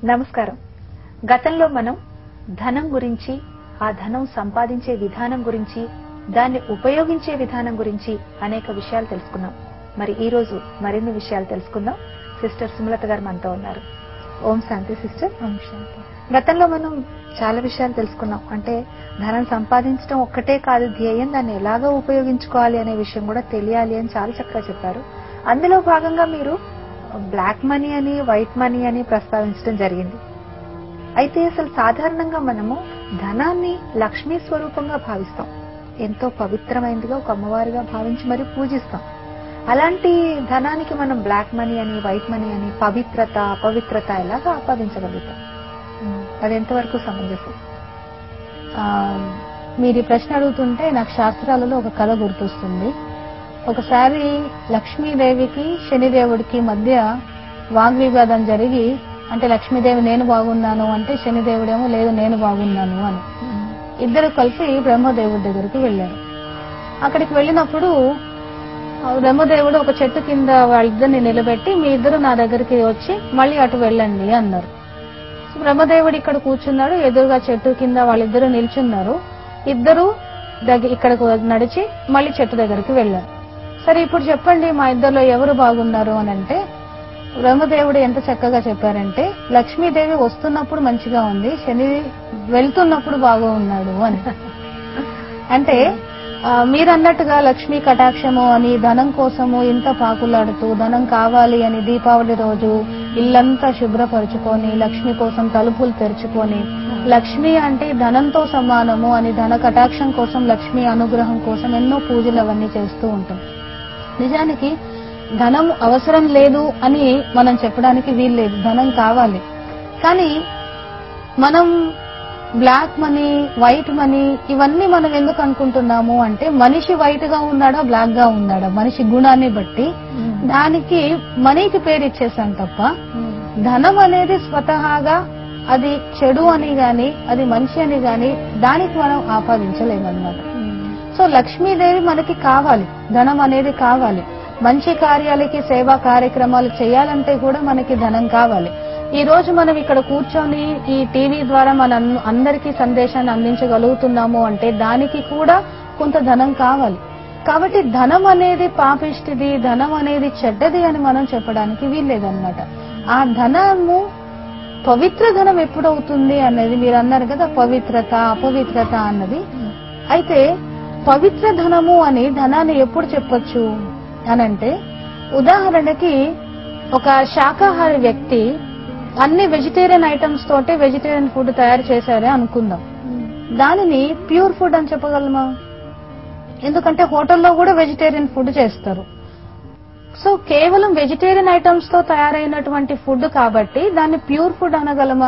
నమస్కారం గతంలో మనం ధనం గురించి ఆ ధనం సంపాదించే విధానం గురించి దాన్ని ఉపయోగించే విధానం గురించి అనేక విషయాలు తెలుసుకున్నాం మరి ఈ రోజు మరిన్ని విషయాలు తెలుసుకుందాం సిస్టర్ సుమలత గారు మనతో ఉన్నారు ఓం శాంతి సిస్టర్ ఓం శాంతి గతంలో మనం చాలా విషయాలు తెలుసుకున్నాం అంటే ధనం సంపాదించడం ఒక్కటే కాదు ధ్యేయం దాన్ని ఎలాగో ఉపయోగించుకోవాలి అనే విషయం కూడా తెలియాలి అని చాలా చక్కగా చెప్పారు అందులో భాగంగా మీరు బ్లాక్ మనీ అని వైట్ మనీ అని ప్రస్తావించడం జరిగింది అయితే అసలు సాధారణంగా మనము ధనాన్ని లక్ష్మీ స్వరూపంగా భావిస్తాం ఎంతో పవిత్రమైనదిగా ఒక అమ్మవారిగా భావించి మరి పూజిస్తాం అలాంటి ధనానికి మనం బ్లాక్ మనీ అని వైట్ మనీ అని పవిత్రత అపవిత్రత ఎలాగా ఆపాదించగలుగుతాం అది ఎంతవరకు సమంజసం ఆ, మీరు ఈ ప్రశ్న అడుగుతుంటే నాకు శాస్త్రాలలో ఒక కథ గుర్తొస్తుంది ఒకసారి లక్ష్మీదేవికి శనిదేవుడికి మధ్య వాగ్వివాదం జరిగి అంటే లక్ష్మీదేవి నేను బాగున్నాను అంటే శనిదేవుడేమో లేదు నేను బాగున్నాను అని ఇద్దరు కలిసి బ్రహ్మదేవుడి దగ్గరికి వెళ్ళారు అక్కడికి వెళ్ళినప్పుడు ఆ బ్రహ్మదేవుడు ఒక చెట్టు కింద వాళ్ళిద్దరిని నిలబెట్టి మీ ఇద్దరు నా దగ్గరికి వచ్చి మళ్ళీ అటు వెళ్ళండి అన్నారు సో బ్రహ్మదేవుడు ఇక్కడ కూర్చున్నాడు ఎదురుగా చెట్టు కింద వాళ్ళిద్దరూ నిల్చున్నారు ఇద్దరు దగ్గర ఇక్కడకు నడిచి మళ్ళీ చెట్టు దగ్గరికి వెళ్ళారు సరే ఇప్పుడు చెప్పండి మా ఇద్దరిలో ఎవరు బాగున్నారు అని అంటే బ్రహ్మదేవుడు ఎంత చక్కగా చెప్పారంటే లక్ష్మీదేవి వస్తున్నప్పుడు మంచిగా ఉంది శని వెళ్తున్నప్పుడు బాగా ఉన్నాడు అని అంటే ఆ, మీరన్నట్టుగా లక్ష్మీ కటాక్షము అని ధనం కోసము ఇంత పాకులాడుతూ ధనం కావాలి అని దీపావళి రోజు ఇల్లంతా శుభ్రపరుచుకొని లక్ష్మి కోసం తలుపులు తెరుచుకొని లక్ష్మి అంటే ధనంతో సమానము అని ధన కటాక్షం కోసం లక్ష్మి అనుగ్రహం కోసం ఎన్నో పూజలు అవన్నీ చేస్తూ ఉంటాం నిజానికి ధనం అవసరం లేదు అని మనం చెప్పడానికి వీల్లేదు ధనం కావాలి కానీ మనం బ్లాక్ మనీ వైట్ మనీ ఇవన్నీ మనం ఎందుకు అనుకుంటున్నాము అంటే మనిషి వైట్ గా ఉన్నాడా బ్లాక్ గా ఉన్నాడా మనిషి గుణాన్ని బట్టి దానికి మనీకి పేరు ఇచ్చేసాం తప్ప ధనం అనేది స్వతహాగా అది చెడు అని గాని అది మంచి అని గాని దానికి మనం ఆపాదించలేమన్నమాట సో లక్ష్మీదేవి మనకి కావాలి ధనం అనేది కావాలి మంచి కార్యాలకి సేవా కార్యక్రమాలు చేయాలంటే కూడా మనకి ధనం కావాలి ఈ రోజు మనం ఇక్కడ కూర్చొని ఈ టీవీ ద్వారా మన అందరికీ సందేశాన్ని అందించగలుగుతున్నాము అంటే దానికి కూడా కొంత ధనం కావాలి కాబట్టి ధనం అనేది పాపిష్టిది ధనం అనేది చెడ్డది అని మనం చెప్పడానికి వీల్లేదన్నమాట ఆ ధనము పవిత్ర ధనం ఎప్పుడవుతుంది అనేది మీరు అన్నారు కదా పవిత్రత అపవిత్రత అన్నది అయితే పవిత్ర ధనము అని ధనాన్ని ఎప్పుడు చెప్పొచ్చు అనంటే ఉదాహరణకి ఒక శాకాహారి వ్యక్తి అన్ని వెజిటేరియన్ ఐటమ్స్ తోటే వెజిటేరియన్ ఫుడ్ తయారు చేశారే అనుకుందాం దానిని ప్యూర్ ఫుడ్ అని చెప్పగలమా ఎందుకంటే హోటల్లో కూడా వెజిటేరియన్ ఫుడ్ చేస్తారు సో కేవలం వెజిటేరియన్ ఐటమ్స్ తో తయారైనటువంటి ఫుడ్ కాబట్టి దాన్ని ప్యూర్ ఫుడ్ అనగలమా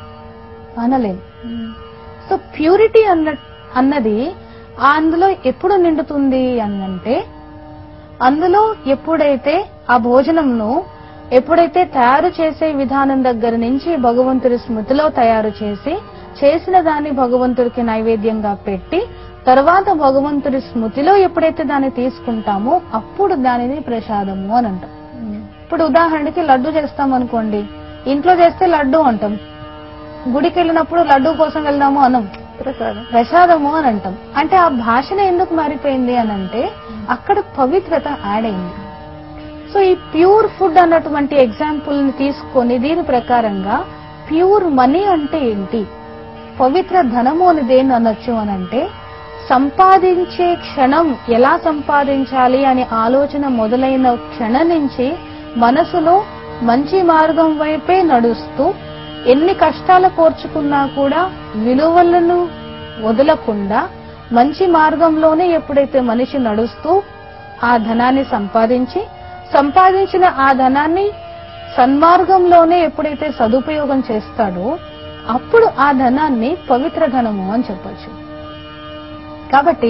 అనలేం సో ప్యూరిటీ అన్న అన్నది అందులో ఎప్పుడు నిండుతుంది అనంటే అందులో ఎప్పుడైతే ఆ భోజనంను ఎప్పుడైతే తయారు చేసే విధానం దగ్గర నుంచి భగవంతుడి స్మృతిలో తయారు చేసి చేసిన దాన్ని భగవంతుడికి నైవేద్యంగా పెట్టి తర్వాత భగవంతుడి స్మృతిలో ఎప్పుడైతే దాన్ని తీసుకుంటామో అప్పుడు దానిని ప్రసాదము అని అంటాం ఇప్పుడు ఉదాహరణకి లడ్డు చేస్తాం అనుకోండి ఇంట్లో చేస్తే లడ్డు అంటాం గుడికి వెళ్ళినప్పుడు లడ్డు కోసం వెళ్దాము అనం ప్రసాదం ప్రసాదము అని అంటాం అంటే ఆ భాషనే ఎందుకు మారిపోయింది అని అంటే అక్కడ పవిత్రత యాడ్ అయింది సో ఈ ప్యూర్ ఫుడ్ అన్నటువంటి ఎగ్జాంపుల్ ని తీసుకొని దీని ప్రకారంగా ప్యూర్ మనీ అంటే ఏంటి పవిత్ర ధనము అని దేన్ని అనొచ్చు అని అంటే సంపాదించే క్షణం ఎలా సంపాదించాలి అనే ఆలోచన మొదలైన క్షణం నుంచి మనసులో మంచి మార్గం వైపే నడుస్తూ ఎన్ని కష్టాలు కోర్చుకున్నా కూడా విలువలను వదలకుండా మంచి మార్గంలోనే ఎప్పుడైతే మనిషి నడుస్తూ ఆ ధనాన్ని సంపాదించి సంపాదించిన ఆ ధనాన్ని సన్మార్గంలోనే ఎప్పుడైతే సదుపయోగం చేస్తాడో అప్పుడు ఆ ధనాన్ని పవిత్ర ధనము అని చెప్పొచ్చు కాబట్టి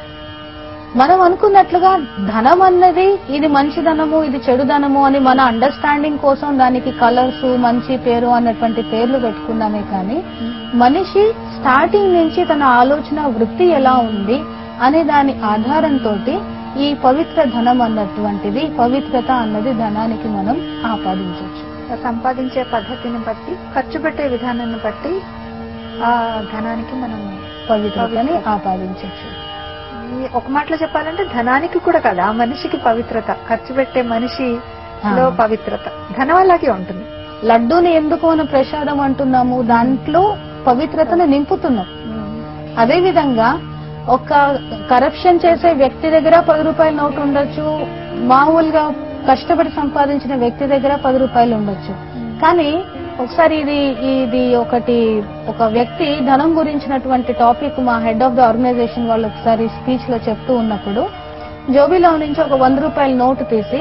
మనం అనుకున్నట్లుగా ధనం అన్నది ఇది మంచి ధనము ఇది చెడు ధనము అని మన అండర్స్టాండింగ్ కోసం దానికి కలర్స్ మంచి పేరు అన్నటువంటి పేర్లు పెట్టుకున్నామే కానీ మనిషి స్టార్టింగ్ నుంచి తన ఆలోచన వృత్తి ఎలా ఉంది అనే దాని ఆధారంతో ఈ పవిత్ర ధనం అన్నటువంటిది పవిత్రత అన్నది ధనానికి మనం ఆపాదించవచ్చు సంపాదించే పద్ధతిని బట్టి ఖర్చు పెట్టే విధానాన్ని బట్టి ఆ ధనానికి మనం పవిత్రతని ఆపాదించవచ్చు ఈ ఒక మాటలో చెప్పాలంటే ధనానికి కూడా కాదు ఆ మనిషికి పవిత్రత ఖర్చు పెట్టే మనిషిలో ఆ. పవిత్రత ధనం అలాగే ఉంటుంది లడ్డూని ఎందుకు మనం ప్రసాదం అంటున్నాము దాంట్లో పవిత్రతను నింపుతున్నాం అదే విధంగా ఒక కరప్షన్ చేసే వ్యక్తి దగ్గర పది రూపాయల నోటు ఉండొచ్చు మామూలుగా కష్టపడి సంపాదించిన వ్యక్తి దగ్గర పది రూపాయలు ఉండొచ్చు కానీ ఒకసారి ఇది ఇది ఒకటి ఒక వ్యక్తి ధనం గురించినటువంటి టాపిక్ మా హెడ్ ఆఫ్ ద ఆర్గనైజేషన్ వాళ్ళు ఒకసారి స్పీచ్ లో చెప్తూ ఉన్నప్పుడు జోబీలో నుంచి ఒక వంద రూపాయల నోటు తీసి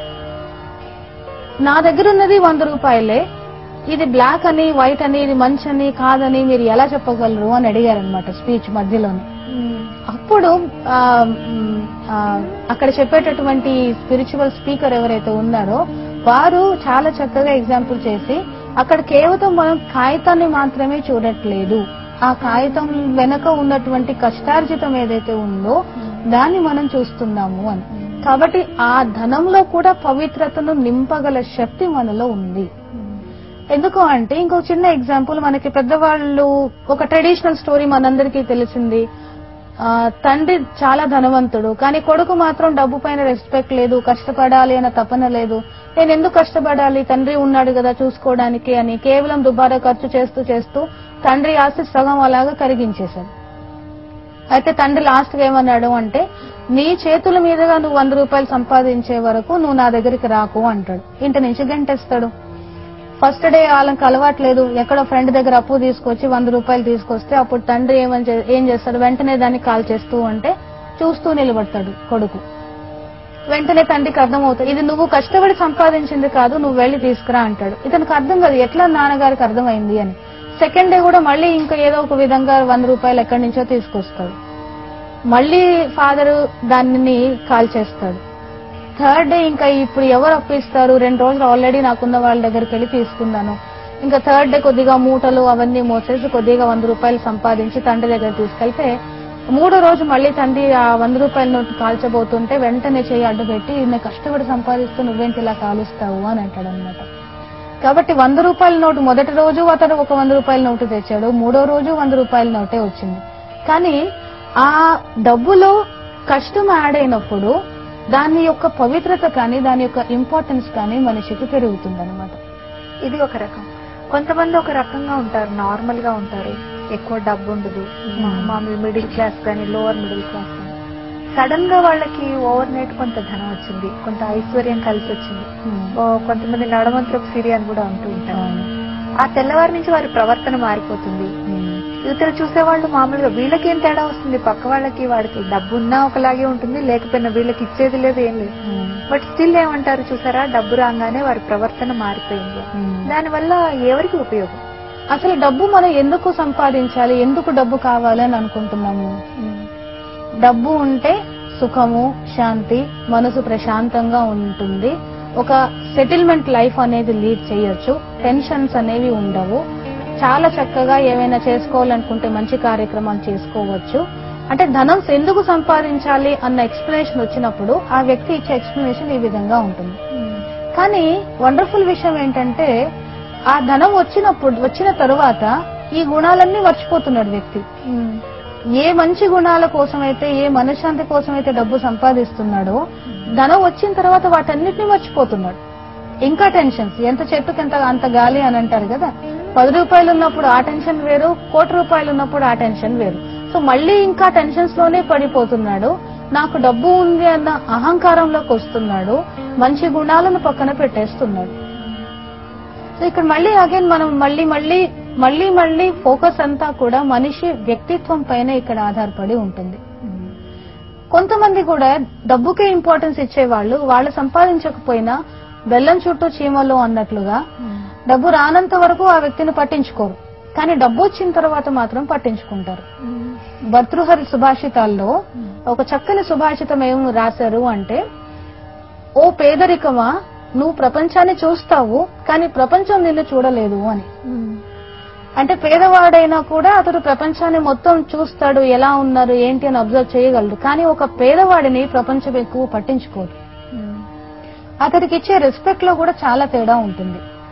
నా దగ్గర ఉన్నది వంద రూపాయలే ఇది బ్లాక్ అని వైట్ అని ఇది మంచి అని కాదని మీరు ఎలా చెప్పగలరు అని అడిగారనమాట స్పీచ్ మధ్యలోనే అప్పుడు ఆ, మ్, ఆ, అక్కడ చెప్పేటటువంటి స్పిరిచువల్ స్పీకర్ ఎవరైతే ఉన్నారో వారు చాలా చక్కగా ఎగ్జాంపుల్ చేసి అక్కడ కేవలం మనం కాగితాన్ని మాత్రమే చూడట్లేదు ఆ కాగితం వెనక ఉన్నటువంటి కష్టార్జితం ఏదైతే ఉందో దాన్ని మనం చూస్తున్నాము అని కాబట్టి ఆ ధనంలో కూడా పవిత్రతను నింపగల శక్తి మనలో ఉంది ఎందుకు అంటే ఇంకో చిన్న ఎగ్జాంపుల్ మనకి పెద్దవాళ్ళు ఒక ట్రెడిషనల్ స్టోరీ మనందరికీ తెలిసింది ఆ, తండ్రి చాలా ధనవంతుడు కానీ కొడుకు మాత్రం డబ్బు పైన రెస్పెక్ట్ లేదు కష్టపడాలి అన్న తపన లేదు నేను ఎందుకు కష్టపడాలి తండ్రి ఉన్నాడు కదా చూసుకోవడానికి అని కేవలం దుబారా ఖర్చు చేస్తూ చేస్తూ తండ్రి ఆస్తి సగం అలాగా కరిగించేశాడు అయితే తండ్రి లాస్ట్ గా ఏమన్నాడు అంటే నీ చేతుల మీదుగా నువ్వు వంద రూపాయలు సంపాదించే వరకు నువ్వు నా దగ్గరికి రాకు అంటాడు ఇంటి నుంచి గంటేస్తాడు ఫస్ట్ డే వాళ్ళకి అలవాట్లేదు ఎక్కడో ఫ్రెండ్ దగ్గర అప్పు తీసుకొచ్చి వంద రూపాయలు తీసుకొస్తే అప్పుడు తండ్రి ఏమని చే- ఏం చేస్తాడు వెంటనే దాన్ని కాల్ చేస్తూ అంటే చూస్తూ నిలబడతాడు కొడుకు వెంటనే తండ్రికి అర్థమవుతుంది ఇది నువ్వు కష్టపడి సంపాదించింది కాదు నువ్వు వెళ్లి తీసుకురా అంటాడు ఇతనికి అర్థం కాదు ఎట్లా నాన్నగారికి అర్థమైంది అని సెకండ్ డే కూడా మళ్ళీ ఇంకా ఏదో ఒక విధంగా వంద రూపాయలు ఎక్కడి నుంచో తీసుకొస్తాడు మళ్ళీ ఫాదర్ దానిని కాల్ చేస్తాడు థర్డ్ డే ఇంకా ఇప్పుడు ఎవరు అప్పిస్తారు రెండు రోజులు ఆల్రెడీ నాకున్న వాళ్ళ దగ్గరికి వెళ్ళి తీసుకున్నాను ఇంకా థర్డ్ డే కొద్దిగా మూటలు అవన్నీ మోసేసి కొద్దిగా వంద రూపాయలు సంపాదించి తండ్రి దగ్గర తీసుకెళ్తే మూడో రోజు మళ్ళీ తండ్రి ఆ వంద రూపాయల నోటు కాల్చబోతుంటే వెంటనే చేయి అడ్డు పెట్టి నేను కష్టపడి సంపాదిస్తూ నువ్వేంటి ఇలా కాలుస్తావు అని అంటాడు అనమాట కాబట్టి వంద రూపాయల నోటు మొదటి రోజు అతడు ఒక వంద రూపాయల నోటు తెచ్చాడు మూడో రోజు వంద రూపాయల నోటే వచ్చింది కానీ ఆ డబ్బులో కష్టం యాడ్ అయినప్పుడు దాని యొక్క పవిత్రత కానీ దాని యొక్క ఇంపార్టెన్స్ కానీ మనిషికి పెరుగుతుంది ఇది ఒక రకం కొంతమంది ఒక రకంగా ఉంటారు నార్మల్ గా ఉంటారు ఎక్కువ డబ్బు ఉండదు మా- మామూలు మిడిల్ క్లాస్ కానీ లోవర్ మిడిల్ క్లాస్ కానీ సడన్ గా వాళ్ళకి ఓవర్ నైట్ కొంత ధనం వచ్చింది కొంత ఐశ్వర్యం కలిసి వచ్చింది ఓ, కొంతమంది నడమంత్రపు సిరి అని కూడా అంటూ ఉంటారు ఆ తెల్లవారి నుంచి వారి ప్రవర్తన మారిపోతుంది ఇతర చూసేవాళ్ళు మామూలుగా వీళ్ళకి ఏం తేడా వస్తుంది పక్క వాళ్ళకి వాడికి డబ్బు ఉన్నా ఒకలాగే ఉంటుంది లేకపోయినా వీళ్ళకి ఇచ్చేది లేదు ఏం లేదు బట్ స్టిల్ ఏమంటారు చూసారా డబ్బు రాగానే వారి ప్రవర్తన మారిపోయింది దానివల్ల ఎవరికి ఉపయోగం అసలు డబ్బు మనం ఎందుకు సంపాదించాలి ఎందుకు డబ్బు కావాలని అనుకుంటున్నాము డబ్బు ఉంటే సుఖము శాంతి మనసు ప్రశాంతంగా ఉంటుంది ఒక సెటిల్మెంట్ లైఫ్ అనేది లీడ్ చేయొచ్చు టెన్షన్స్ అనేవి ఉండవు చాలా చక్కగా ఏమైనా చేసుకోవాలనుకుంటే మంచి కార్యక్రమాలు చేసుకోవచ్చు అంటే ధనం ఎందుకు సంపాదించాలి అన్న ఎక్స్ప్లెనేషన్ వచ్చినప్పుడు ఆ వ్యక్తి ఇచ్చే ఎక్స్ప్లెనేషన్ ఈ విధంగా ఉంటుంది కానీ వండర్ఫుల్ విషయం ఏంటంటే ఆ ధనం వచ్చినప్పుడు వచ్చిన తరువాత ఈ గుణాలన్నీ మర్చిపోతున్నాడు వ్యక్తి ఏ మంచి గుణాల కోసమైతే ఏ మనశ్శాంతి కోసమైతే డబ్బు సంపాదిస్తున్నాడో ధనం వచ్చిన తర్వాత వాటన్నిటిని మర్చిపోతున్నాడు ఇంకా టెన్షన్స్ ఎంత చెట్టుకి ఎంత అంత గాలి అని అంటారు కదా పది రూపాయలు ఉన్నప్పుడు ఆ టెన్షన్ వేరు కోటి రూపాయలు ఉన్నప్పుడు ఆ టెన్షన్ వేరు సో మళ్ళీ ఇంకా టెన్షన్స్ లోనే పడిపోతున్నాడు నాకు డబ్బు ఉంది అన్న అహంకారంలోకి వస్తున్నాడు మంచి గుణాలను పక్కన పెట్టేస్తున్నాడు సో ఇక్కడ మళ్ళీ అగైన్ మనం మళ్ళీ మళ్ళీ మళ్ళీ మళ్ళీ ఫోకస్ అంతా కూడా మనిషి వ్యక్తిత్వం పైన ఇక్కడ ఆధారపడి ఉంటుంది కొంతమంది కూడా డబ్బుకే ఇంపార్టెన్స్ ఇచ్చేవాళ్ళు వాళ్ళు సంపాదించకపోయినా బెల్లం చుట్టూ చీమలు అన్నట్లుగా డబ్బు రానంత వరకు ఆ వ్యక్తిని పట్టించుకోరు కానీ డబ్బు వచ్చిన తర్వాత మాత్రం పట్టించుకుంటారు భర్తృహరి సుభాషితాల్లో ఒక చక్కని సుభాషితం ఏం రాశారు అంటే ఓ పేదరికమా నువ్వు ప్రపంచాన్ని చూస్తావు కానీ ప్రపంచం నిన్ను చూడలేదు అని అంటే పేదవాడైనా కూడా అతడు ప్రపంచాన్ని మొత్తం చూస్తాడు ఎలా ఉన్నారు ఏంటి అని అబ్జర్వ్ చేయగలడు కానీ ఒక పేదవాడిని ప్రపంచం ఎక్కువ పట్టించుకోదు అతడికి ఇచ్చే రెస్పెక్ట్ లో కూడా చాలా తేడా ఉంటుంది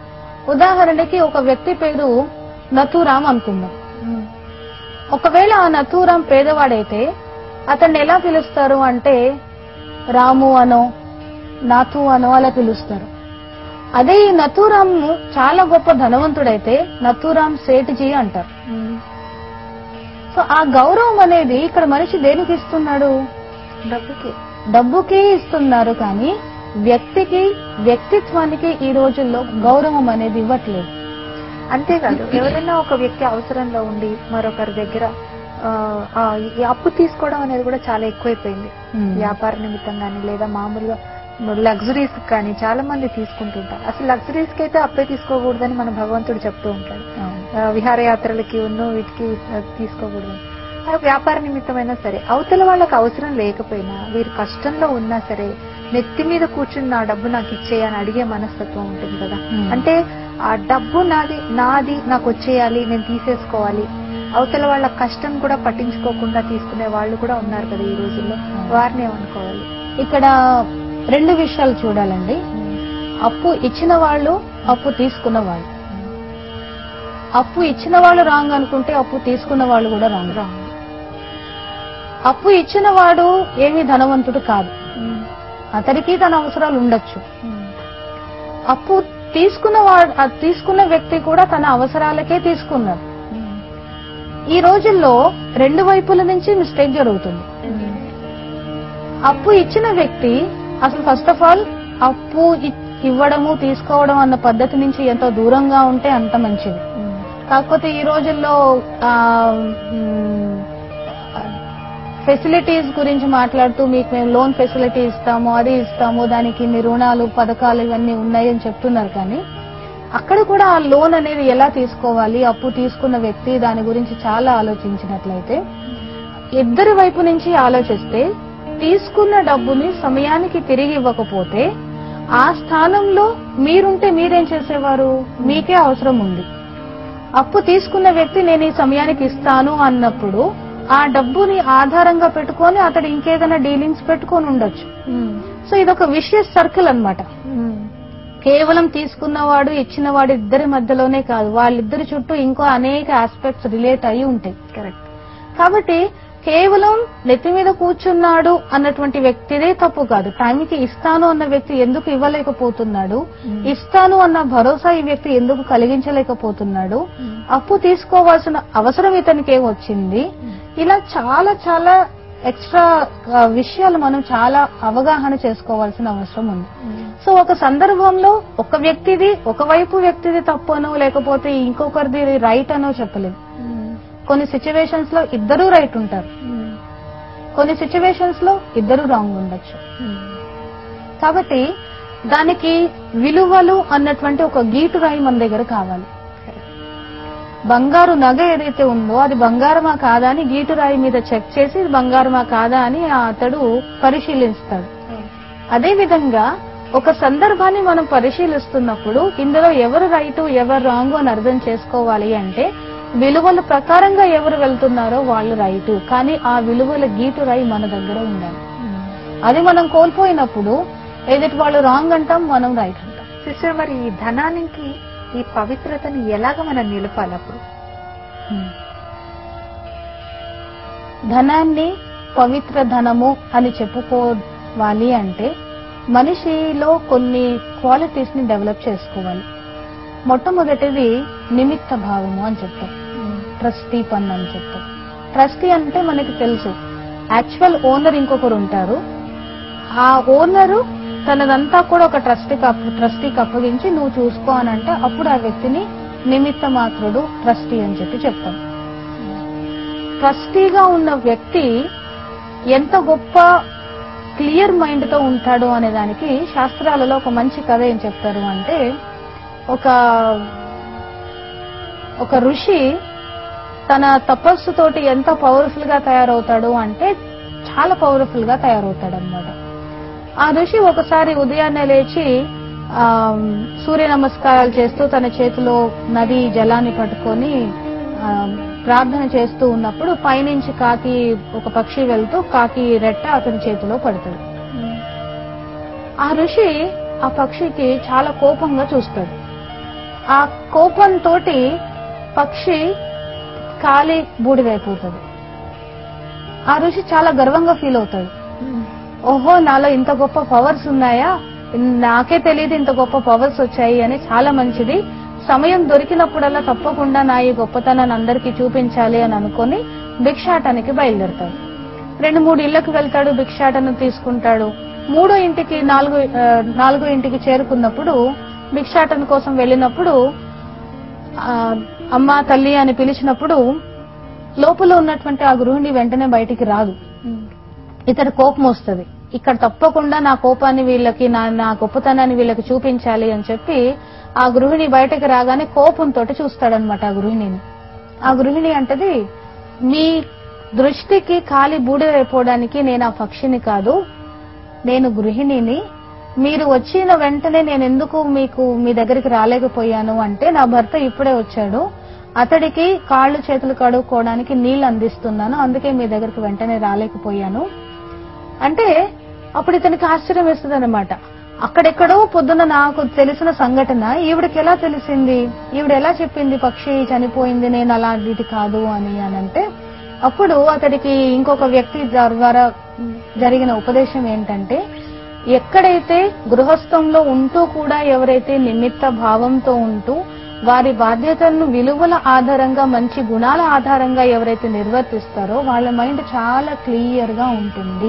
ఉదాహరణకి ఒక వ్యక్తి పేరు నథురామ్ అనుకుందాం ఉమ్. ఒకవేళ ఆ నథురాం పేదవాడైతే అతన్ని ఎలా పిలుస్తారు అంటే రాము అనో నాథు అనో అలా పిలుస్తారు అదే ఈ నథురాం చాలా గొప్ప ధనవంతుడైతే నథురాం సేఠ్జీ అంటారు ఉమ్. సో ఆ గౌరవం అనేది ఇక్కడ మనిషి దేనికి ఇస్తున్నాడు డబ్బుకి డబ్బుకి ఇస్తున్నారు కానీ వ్యక్తికి వ్యక్తిత్వానికి ఈ రోజుల్లో గౌరవం అనేది ఇవ్వట్లేదు అంతేకాదు ఎవరైనా ఒక వ్యక్తి అవసరంలో ఉండి మరొకరి దగ్గర ఆ, ఆ, ఈ అప్పు తీసుకోవడం అనేది కూడా చాలా ఎక్కువైపోయింది Hmm. వ్యాపార నిమిత్తం కానీ లేదా మామూలుగా లగ్జరీస్ కానీ చాలా మంది తీసుకుంటుంటారు అసలు లగ్జరీస్ కి అయితే అప్పే తీసుకోకూడదని మన భగవంతుడు చెప్తూ ఉంటాడు ఆ, విహారయాత్రలకి ఉన్న వీటికి ఆ, తీసుకోకూడదు ఆ వ్యాపార నిమిత్తమైనా సరే అవతల వాళ్ళకి అవసరం లేకపోయినా వీరు కష్టంలో ఉన్నా సరే నెత్తి మీద కూర్చుని నా డబ్బు నాకు ఇచ్చేయి అని అడిగే మనస్తత్వం ఉంటుంది కదా Hmm. అంటే ఆ డబ్బు నాది నాది నాకు వచ్చేయాలి నేను తీసేసుకోవాలి అవతల వాళ్ళ కష్టం కూడా పట్టించుకోకుండా తీసుకునే వాళ్ళు కూడా ఉన్నారు కదా ఈ రోజుల్లో వారిని ఏమనుకోవాలి ఇక్కడ రెండు విషయాలు చూడాలండి అప్పు ఇచ్చిన వాళ్ళు అప్పు తీసుకున్న వాళ్ళు అప్పు ఇచ్చిన వాళ్ళు రాంగ్ అనుకుంటే అప్పు తీసుకున్న వాళ్ళు కూడా రాంగ్ రాంగ్ అప్పు ఇచ్చిన వాడు ఏమీ ధనవంతుడు కాదు అతడికి తన అవసరాలు ఉండొచ్చు అప్పు తీసుకున్న వాడు ఆ తీసుకున్న వ్యక్తి కూడా తన అవసరాలకే తీసుకున్నాడు ఈ రోజుల్లో రెండు వైపుల నుంచి మిస్టేక్ జరుగుతుంది అప్పు ఇచ్చిన వ్యక్తి అసలు ఫస్ట్ ఆఫ్ ఆల్ అప్పు ఇ- ఇవ్వడము తీసుకోవడం అన్న పద్ధతి నుంచి ఎంత దూరంగా ఉంటే అంత మంచిది కాకపోతే ఈ రోజుల్లో ఫెసిలిటీస్ గురించి మాట్లాడుతూ మీకు మేము లోన్ ఫెసిలిటీ ఇస్తాము అది ఇస్తాము దానికి మీ రుణాలు పథకాలు ఇవన్నీ ఉన్నాయి అని చెప్తున్నారు కానీ అక్కడ కూడా ఆ లోన్ అనేది ఎలా తీసుకోవాలి అప్పు తీసుకున్న వ్యక్తి దాని గురించి చాలా ఆలోచించినట్లయితే ఇద్దరి వైపు నుంచి ఆలోచిస్తే తీసుకున్న డబ్బుని సమయానికి తిరిగి ఇవ్వకపోతే ఆ స్థానంలో మీరుంటే మీరేం చేసేవారు మీకే అవసరం ఉంది అప్పు తీసుకున్న వ్యక్తి నేను ఈ సమయానికి ఇస్తాను అన్నప్పుడు ఆ డబ్బుని ఆధారంగా పెట్టుకొని అతడు ఇంకేదైనా డీలింగ్స్ పెట్టుకొని ఉండొచ్చు సో ఇదొక విషయస్ సర్కిల్ అన్నమాట కేవలం తీసుకున్నవాడు ఇచ్చినవాడు ఇద్దరి మధ్యలోనే కాదు వాళ్ళిద్దరి చుట్టూ ఇంకో అనేక ఆస్పెక్ట్స్ రిలేట్ అయి ఉంటాయి కరెక్ట్ కాబట్టి కేవలం నెత్తి మీద కూర్చున్నాడు అన్నటువంటి వ్యక్తిదే తప్పు కాదు టైంకి ఇస్తాను అన్న వ్యక్తి ఎందుకు ఇవ్వలేకపోతున్నాడు ఇస్తాను అన్న భరోసా ఈ వ్యక్తి ఎందుకు కలిగించలేకపోతున్నాడు అప్పు తీసుకోవాల్సిన అవసరం ఇతనికి ఏం వచ్చింది ఇలా చాలా చాలా ఎక్స్ట్రా విషయాలు మనం చాలా అవగాహన చేసుకోవాల్సిన అవసరం ఉంది సో ఒక సందర్భంలో ఒక వ్యక్తిది ఒకవైపు వ్యక్తిది తప్పనో లేకపోతే ఇంకొకరిది రైట్ అనో చెప్పలేదు కొన్ని సిచ్యువేషన్స్ లో ఇద్దరూ రైట్ ఉంటారు కొన్ని సిచ్యువేషన్స్ లో ఇద్దరు రాంగ్ ఉండొచ్చు కాబట్టి దానికి విలువలు అన్నటువంటి ఒక గీటు రాయి మన దగ్గర కావాలి బంగారు నగ ఏదైతే ఉందో అది బంగారమా కాదా అని గీటు రాయి మీద చెక్ చేసి ఇది బంగారమా కాదా అని ఆ అతడు పరిశీలిస్తాడు అదే విధంగా ఒక సందర్భాన్ని మనం పరిశీలిస్తున్నప్పుడు ఇందులో ఎవరు రైట్ ఎవరు రాంగ్ అని అర్థం చేసుకోవాలి అంటే విలువల ప్రకారంగా ఎవరు వెళ్తున్నారో వాళ్ళు రైట్ కానీ ఆ విలువల గీటు రాయి మన దగ్గర ఉండాలి అది మనం కోల్పోయినప్పుడు ఎదుటి వాళ్ళు రాంగ్ అంటాం మనం రైట్ అంటాం సిస్టర్ మరి ఈ ధనానికి ఈ పవిత్రతని ఎలాగ మనం నిలపాలి అప్పుడు ధనాన్ని పవిత్ర ధనము అని చెప్పుకోవాలి అంటే మనిషిలో కొన్ని క్వాలిటీస్ ని డెవలప్ చేసుకోవాలి మొట్టమొదటిది నిమిత్త భావము అని చెప్తాం ట్రస్టీ పన్ను అని చెప్తాం ట్రస్టీ అంటే మనకి తెలుసు యాక్చువల్ ఓనర్ ఇంకొకరు ఉంటారు ఆ ఓనరు తనదంతా కూడా ఒక ట్రస్టీ ట్రస్టీకి అప్పగించి నువ్వు చూసుకో అని అంటే అప్పుడు ఆ వ్యక్తిని నిమిత్త మాత్రుడు ట్రస్టీ అని చెప్పి చెప్తాం ట్రస్టీగా ఉన్న వ్యక్తి ఎంత గొప్ప క్లియర్ మైండ్ తో ఉంటాడు అనే దానికి శాస్త్రాలలో ఒక మంచి కథ ఏం చెప్తారు అంటే ఒక ఒక ఋషి తన తపస్సుతోటి ఎంత పవర్ఫుల్ గా తయారవుతాడు అంటే చాలా పవర్ఫుల్ గా తయారవుతాడు అనమాట ఆ ఋషి ఒకసారి ఉదయాన్నే లేచి ఆ సూర్య నమస్కారాలు చేస్తూ తన చేతిలో నది జలాన్ని పట్టుకొని ఆ, ప్రార్థన చేస్తూ ఉన్నప్పుడు పైనుంచి కాకి ఒక పక్షి వెళ్తూ కాకి రెట్ట అతని చేతిలో పడుతుంది ఆ ఋషి ఆ పక్షికి చాలా కోపంగా చూస్తాడు ఆ కోపంతో పక్షి కాలి బూడిదైపోతుంది ఆ ఋషి చాలా గర్వంగా ఫీల్ అవుతాడు ఓహో నాలో ఇంత గొప్ప పవర్స్ ఉన్నాయా నాకే తెలియదు ఇంత గొప్ప పవర్స్ వచ్చాయి అని చాలా మంచిది సమయం దొరికినప్పుడల్లా తప్పకుండా నా ఈ గొప్పతనాన్ని అందరికీ చూపించాలి అని అనుకొని భిక్షాటానికి బయలుదేరతాడు రెండు మూడు ఇళ్లకు వెళ్తాడు భిక్షాటను తీసుకుంటాడు మూడో ఇంటికి నాలుగో ఆ, నాలుగో ఇంటికి చేరుకున్నప్పుడు భిక్షాటన కోసం వెళ్ళినప్పుడు ఆ, అమ్మ తల్లి అని పిలిచినప్పుడు లోపల ఉన్నటువంటి ఆ గృహిణి వెంటనే బయటికి రాదు ఇతడు కోపం వస్తుంది ఇక్కడ తప్పకుండా నా కోపాన్ని వీళ్ళకి నా నా గొప్పతనాన్ని వీళ్ళకి చూపించాలి అని చెప్పి ఆ గృహిణి బయటకు రాగానే కోపంతో చూస్తాడనమాట ఆ గృహిణిని ఆ గృహిణి అంటది మీ దృష్టికి ఖాళీ బూడిదైపోవడానికి నేను ఆ పక్షిని కాదు నేను గృహిణిని మీరు వచ్చిన వెంటనే నేను ఎందుకు మీకు మీ దగ్గరికి రాలేకపోయాను అంటే నా భర్త ఇప్పుడే వచ్చాడు అతడికి కాళ్ళు చేతులు కడుక్కోవడానికి నీళ్లు అందిస్తున్నాను అందుకే మీ దగ్గరికి వెంటనే రాలేకపోయాను అంటే అప్పుడు ఇతనికి ఆశ్చర్యం వేస్తుంది అనమాట అక్కడెక్కడో పొద్దున నాకు తెలిసిన సంఘటన ఈవిడకి ఎలా తెలిసింది ఈవిడ ఎలా చెప్పింది పక్షి చనిపోయింది నేను అలాంటిది కాదు అని అని అంటే అప్పుడు అతడికి ఇంకొక వ్యక్తి ద్వారా జరిగిన ఉపదేశం ఏంటంటే ఎక్కడైతే గృహస్థంలో ఉంటూ కూడా ఎవరైతే నిమిత్త భావంతో ఉంటూ వారి బాధ్యతలను విలువల ఆధారంగా మంచి గుణాల ఆధారంగా ఎవరైతే నిర్వర్తిస్తారో వాళ్ళ మైండ్ చాలా క్లియర్ గా ఉంటుంది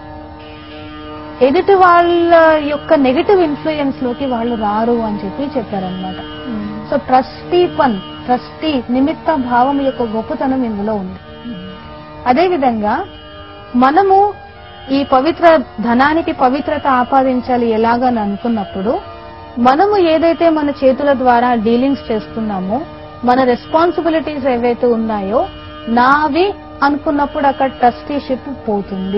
ఎదుటి వాళ్ళ యొక్క నెగటివ్ ఇన్ఫ్లుయెన్స్ లోకి వాళ్ళు రారు అని చెప్పి చెప్పారనమాట సో ట్రస్టీ పన్ ట్రస్టీ నిమిత్త భావం యొక్క గొప్పతనం ఇందులో ఉంది అదేవిధంగా మనము ఈ పవిత్ర ధనానికి పవిత్రత ఆపాదించాలి ఎలాగని అనుకున్నప్పుడు మనము ఏదైతే మన చేతుల ద్వారా డీలింగ్స్ చేస్తున్నామో మన రెస్పాన్సిబిలిటీస్ ఏవైతే ఉన్నాయో నావి అనుకున్నప్పుడు అక్కడ ట్రస్టీషిప్ పోతుంది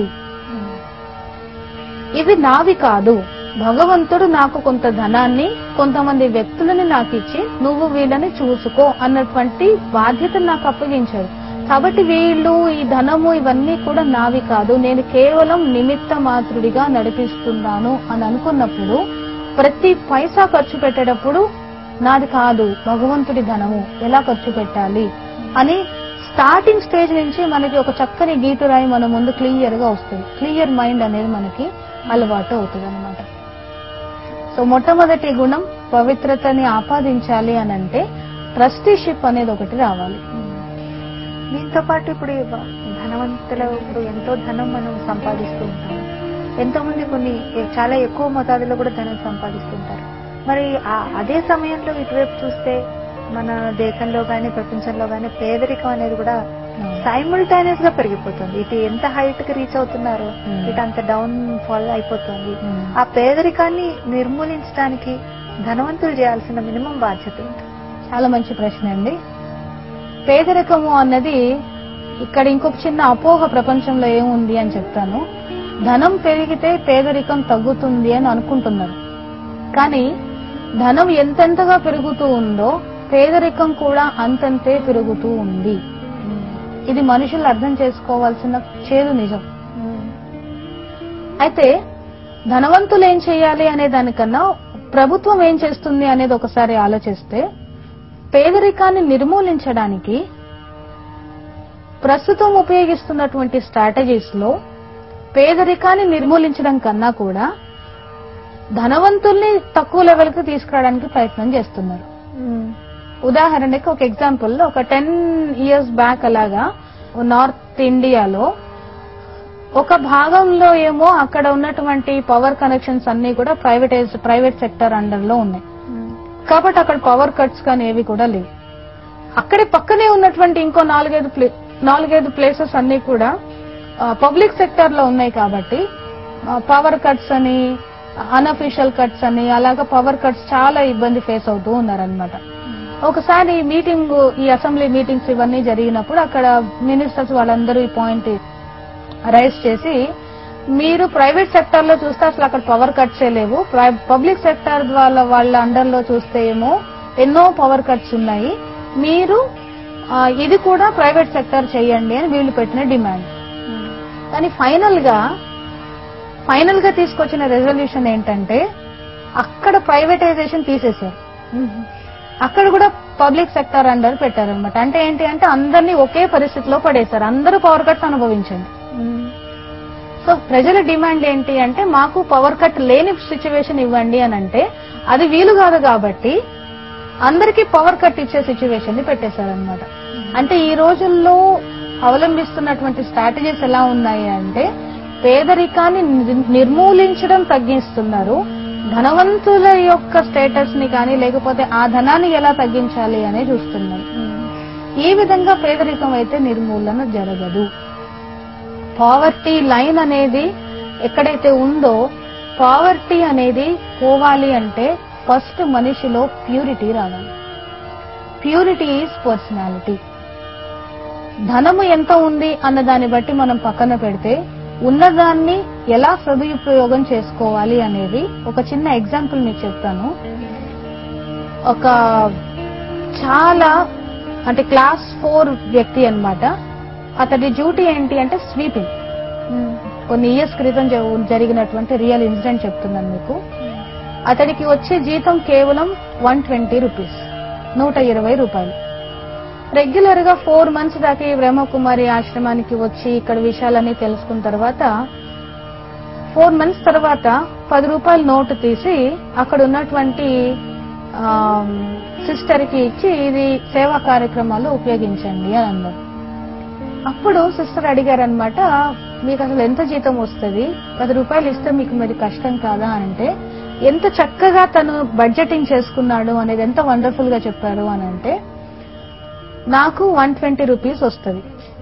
ఇవి నావి కాదు భగవంతుడు నాకు కొంత ధనాన్ని కొంతమంది వ్యక్తులని నాకు ఇచ్చి నువ్వు వీళ్ళని చూసుకో అన్నటువంటి బాధ్యత నాకు అప్పగించాడు కాబట్టి వీళ్ళు ఈ ధనము ఇవన్నీ కూడా నావి కాదు నేను కేవలం నిమిత్త మాత్రుడిగా నడిపిస్తున్నాను అని అనుకున్నప్పుడు ప్రతి పైసా ఖర్చు పెట్టేటప్పుడు నాది కాదు భగవంతుడి ధనము ఎలా ఖర్చు పెట్టాలి అని స్టార్టింగ్ స్టేజ్ నుంచి మనకి ఒక చక్కని గీతురాయి మన ముందు క్లియర్ గా వస్తుంది క్లియర్ మైండ్ అనేది మనకి అలవాటు అవుతుంది అనమాట సో మొట్టమొదటి గుణం పవిత్రతని ఆపాదించాలి అని అంటే ట్రస్టీషిప్ అనేది ఒకటి రావాలి దీంతో పాటు ఇప్పుడు ఈ వ- ధనవంతులు ఇప్పుడు ఎంతో ధనం మనం సంపాదిస్తూ ఉంటాం ఎంతో మంది కొన్ని ఎ- చాలా ఎక్కువ మోతాదులో కూడా ధనం సంపాదిస్తుంటారు మరి ఆ- అదే సమయంలో ఇటువైపు చూస్తే మన దేశంలో గానీ ప్రపంచంలో గానీ పేదరికం అనేది కూడా సైమల్టైనియస్ గా పెరిగిపోతుంది ఇటు ఎంత హైట్ కి రీచ్ అవుతున్నారో Hmm. ఇటు అంత డౌన్ ఫాల్ అయిపోతుంది Hmm. ఆ పేదరికాన్ని నిర్మూలించడానికి ధనవంతులు చేయాల్సిన మినిమం బాధ్యత ఏంటి చాలా మంచి ప్రశ్న అండి పేదరికము అన్నది ఇక్కడ ఇంకొక చిన్న అపోహ ప్రపంచంలో ఏముంది అని చెప్తాను ధనం పెరిగితే పేదరికం తగ్గుతుంది అని అనుకుంటున్నారు కానీ ధనం ఎంతెంతగా పెరుగుతూ ఉందో పేదరికం కూడా అంతంతే పెరుగుతూ ఉంది ఇది మనుషులు అర్థం చేసుకోవాల్సిన చేదు నిజం అయితే ధనవంతులు ఏం చేయాలి అనే దానికన్నా ప్రభుత్వం ఏం చేస్తుంది అనేది ఒకసారి ఆలోచిస్తే పేదరికాన్ని నిర్మూలించడానికి ప్రస్తుతం ఉపయోగిస్తున్నటువంటి స్ట్రాటజీస్ లో పేదరికాన్ని నిర్మూలించడం కన్నా కూడా ధనవంతుల్ని తక్కువ లెవెల్ కి తీసుకురావడానికి ప్రయత్నం చేస్తున్నారు ఉదాహరణకి ఒక ఎగ్జాంపుల్ ఒక టెన్ ఇయర్స్ బ్యాక్ అలాగా నార్త్ ఇండియాలో ఒక భాగంలో ఏమో అక్కడ ఉన్నటువంటి పవర్ కనెక్షన్స్ అన్ని కూడా ప్రైవేటైజ్ ప్రైవేట్ సెక్టర్ అండర్ లో ఉన్నాయి కాబట్టి అక్కడ పవర్ కట్స్ కానీ ఏవి కూడా లేవు అక్కడే పక్కనే ఉన్నటువంటి ఇంకో నాలుగైదు ప్లే నాలుగైదు ప్లేసెస్ అన్ని కూడా పబ్లిక్ సెక్టర్ లో ఉన్నాయి కాబట్టి పవర్ కట్స్ అని అన్అఫీషియల్ కట్స్ అని అలాగా పవర్ కట్స్ చాలా ఇబ్బంది ఫేస్ అవుతూ ఉన్నారనమాట ఒకసారి మీటింగ్ ఈ అసెంబ్లీ మీటింగ్స్ ఇవన్నీ జరిగినప్పుడు అక్కడ మినిస్టర్స్ వాళ్ళందరూ ఈ పాయింట్ రైజ్ చేసి మీరు ప్రైవేట్ సెక్టర్ లో చూస్తే అసలు అక్కడ పవర్ కట్స్ లేవు పబ్లిక్ సెక్టర్ వాళ్ళ వాళ్ళ అండర్ లో చూస్తే ఏమో ఎన్నో పవర్ కట్స్ ఉన్నాయి మీరు ఆ, ఇది కూడా ప్రైవేట్ సెక్టర్ చేయండి అని వీళ్ళు పెట్టిన డిమాండ్ కానీ ఫైనల్ గా ఫైనల్ గా తీసుకొచ్చిన రెజల్యూషన్ ఏంటంటే అక్కడ ప్రైవేటైజేషన్ తీసేశారు అక్కడ కూడా పబ్లిక్ సెక్టర్ అండర్ పెట్టారనమాట అంటే ఏంటి అంటే అందరినీ ఒకే పరిస్థితిలో పడేశారు అందరూ పవర్ కట్స్ అనుభవించండి సో ప్రజల డిమాండ్ ఏంటి అంటే మాకు పవర్ కట్ లేని సిచ్యువేషన్ ఇవ్వండి అని అంటే అది వీలు కాదు కాబట్టి అందరికీ పవర్ కట్ ఇచ్చే సిచ్యువేషన్ ని పెట్టేశారనమాట అంటే ఈ రోజుల్లో అవలంబిస్తున్నటువంటి స్ట్రాటజీస్ ఎలా ఉన్నాయి అంటే పేదరికాన్ని నిర్- నిర్మూలించడం తగ్గిస్తున్నారు ధనవంతుల యొక్క స్టేటస్ ని కానీ లేకపోతే ఆ ధనాన్ని ఎలా తగ్గించాలి అనే చూస్తున్నారు ఈ విధంగా పేదరికం అయితే నిర్మూలన జరగదు పావర్టీ లైన్ అనేది ఎక్కడైతే ఉందో పావర్టీ అనేది పోవాలి అంటే ఫస్ట్ మనిషిలో ప్యూరిటీ రావాలి ప్యూరిటీ ఈజ్ పర్సనాలిటీ ధనము ఎంత ఉంది అన్న దాన్ని బట్టి మనం పక్కన పెడితే ఉన్నదాన్ని ఎలా సదుపయోగం చేసుకోవాలి అనేది ఒక చిన్న ఎగ్జాంపుల్ మీకు చెప్తాను ఒక చాలా అంటే క్లాస్ ఫోర్ వ్యక్తి అన్నమాట అతడి డ్యూటీ ఏంటి అంటే స్వీపింగ్ కొన్ని ఇయర్స్ క్రితం జ- జరిగినటువంటి రియల్ ఇన్సిడెంట్ చెప్తున్నాను మీకు అతడికి వచ్చే జీతం కేవలం వన్ ట్వంటీ రూపీస్ నూట ఇరవై రూపాయలు రెగ్యులర్ గా ఫోర్ మంత్స్ దాకా ఈ బ్రహ్మకుమారి ఆశ్రమానికి వచ్చి ఇక్కడ విషయాలన్నీ తెలుసుకున్న తర్వాత ఫోర్ మంత్స్ తర్వాత పది రూపాయల నోటు తీసి అక్కడ ఉన్నటువంటి సిస్టర్ కి ఇచ్చి ఇది సేవా కార్యక్రమాల్లో ఉపయోగించండి అని అన్నారు అప్పుడు సిస్టర్ అడిగారనమాట మీకు అసలు ఎంత జీతం వస్తుంది పది రూపాయలు ఇస్తే మీకు మరి కష్టం కాదా అని అంటే ఎంత చక్కగా తను బడ్జెటింగ్ చేసుకున్నాడు అనేది ఎంత వండర్ఫుల్ గా చెప్పారు అని అంటే నాకు వన్ ట్వంటీ రూపీస్ వస్తుంది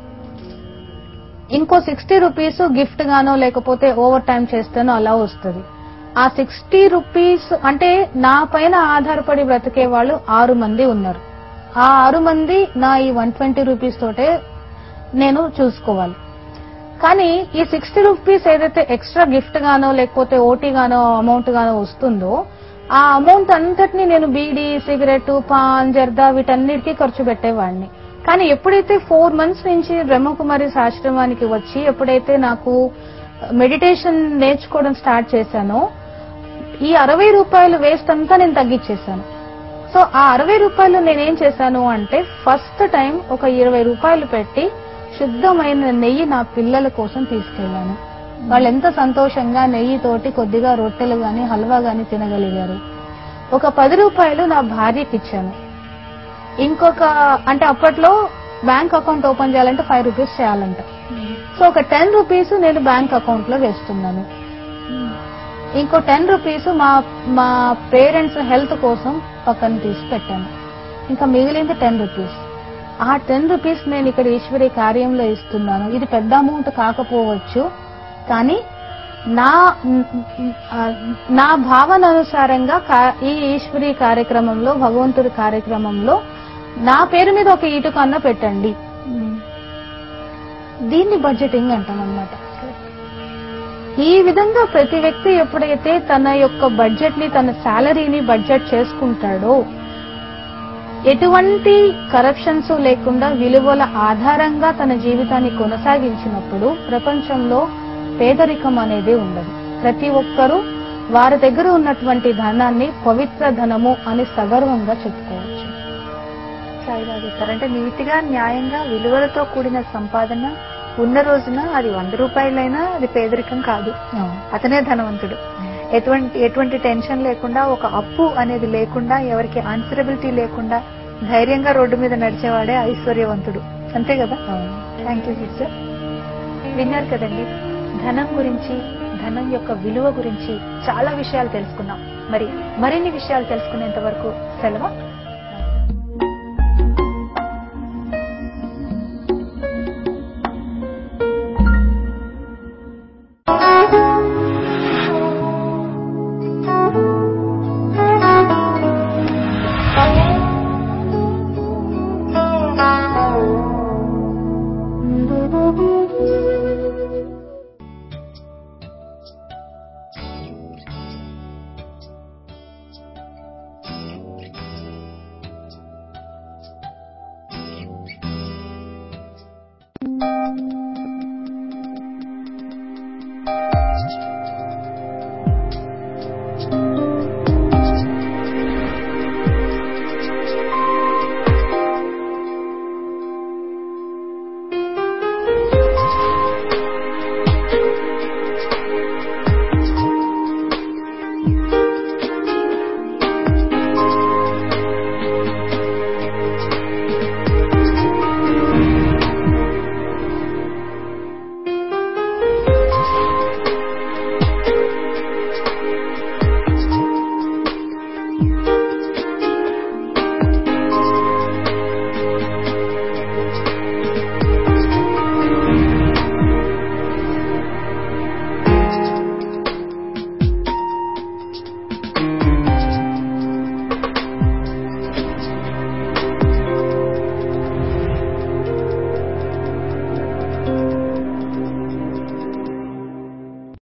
ఇంకో సిక్స్టీ రూపీస్ గిఫ్ట్ గానో లేకపోతే ఓవర్ టైం చేస్తేనో అలా వస్తుంది ఆ సిక్స్టీ రూపీస్ అంటే నా పైన ఆధారపడి బ్రతికే వాళ్ళు ఆరు మంది ఉన్నారు ఆ ఆరు మంది నా ఈ వన్ ట్వంటీ రూపీస్ తోటే నేను చూసుకోవాలి కానీ ఈ సిక్స్టీ రూపీస్ ఏదైతే ఎక్స్ట్రా గిఫ్ట్ గానో లేకపోతే ఓటీ గానో అమౌంట్ గానో వస్తుందో ఆ అమౌంట్ అంతటిని నేను బీడీ సిగరెట్ పాన్ జర్దా వీటన్నిటికీ ఖర్చు పెట్టేవాడిని కానీ ఎప్పుడైతే ఫోర్ మంత్స్ నుంచి బ్రహ్మకుమారి ఆశ్రమానికి వచ్చి ఎప్పుడైతే నాకు మెడిటేషన్ నేర్చుకోవడం స్టార్ట్ చేశానో ఈ అరవై రూపాయలు వేస్ట్ అంతా నేను తగ్గించేశాను సో ఆ అరవై రూపాయలు నేనేం చేశాను అంటే ఫస్ట్ టైం ఒక ఇరవై రూపాయలు పెట్టి శుద్ధమైన నెయ్యి నా పిల్లల కోసం తీసుకెళ్లాను వాళ్ళు ఎంత సంతోషంగా నెయ్యి తోటి కొద్దిగా రొట్టెలు గాని హల్వా గాని తినగలిగారు ఒక పది రూపాయలు నా భార్యకి ఇచ్చాను ఇంకొక అంటే అప్పట్లో బ్యాంక్ అకౌంట్ ఓపెన్ చేయాలంటే ఫైవ్ రూపీస్ చేయాలంట సో ఒక టెన్ రూపీస్ నేను బ్యాంక్ అకౌంట్ లో వేస్తున్నాను ఇంకో టెన్ రూపీస్ మా మా పేరెంట్స్ హెల్త్ కోసం పక్కన తీసి పెట్టాను ఇంకా మిగిలింది టెన్ రూపీస్ ఆ టెన్ రూపీస్ నేను ఇక్కడ ఈశ్వరి కార్యంలో ఇస్తున్నాను ఇది పెద్ద అమౌంట్ కాకపోవచ్చు కానీ నా ఆ, నా భావన అనుసారంగా కా- ఈ ఈశ్వరి కార్యక్రమంలో భగవంతుడి కార్యక్రమంలో నా పేరు మీద ఒక ఇటుక అన్న పెట్టండి దీన్ని బడ్జెటింగ్ అంటాం అన్నమాట ఈ విధంగా ప్రతి వ్యక్తి ఎప్పుడైతే తన యొక్క బడ్జెట్ ని తన శాలరీని బడ్జెట్ చేసుకుంటాడో ఎటువంటి కరప్షన్స్ లేకుండా విలువల ఆధారంగా తన జీవితాన్ని కొనసాగించినప్పుడు ప్రపంచంలో పేదరికం అనేది ఉండదు ప్రతి ఒక్కరూ వారి దగ్గర ఉన్నటువంటి ధనాన్ని పవిత్ర ధనము అని సగర్వంగా చెప్పుకోవచ్చు సాయిబాబా చెప్పారు అంటే నీతిగా న్యాయంగా విలువలతో కూడిన సంపాదన ఉన్న రోజున అది వంద రూపాయలైనా అది పేదరికం కాదు అతనే ధనవంతుడు ఎటువంటి ఎటువంటి టెన్షన్ లేకుండా ఒక అప్పు అనేది లేకుండా ఎవరికి ఆన్సరబిలిటీ లేకుండా ధైర్యంగా రోడ్డు మీద నడిచేవాడే ఐశ్వర్యవంతుడు అంతే కదా థ్యాంక్ యూ సిస్టర్ విన్నారు కదండి ధనం గురించి ధనం యొక్క విలువ గురించి చాలా విషయాలు తెలుసుకున్నాం మరి మరిన్ని విషయాలు తెలుసుకునేంత వరకు సెలవు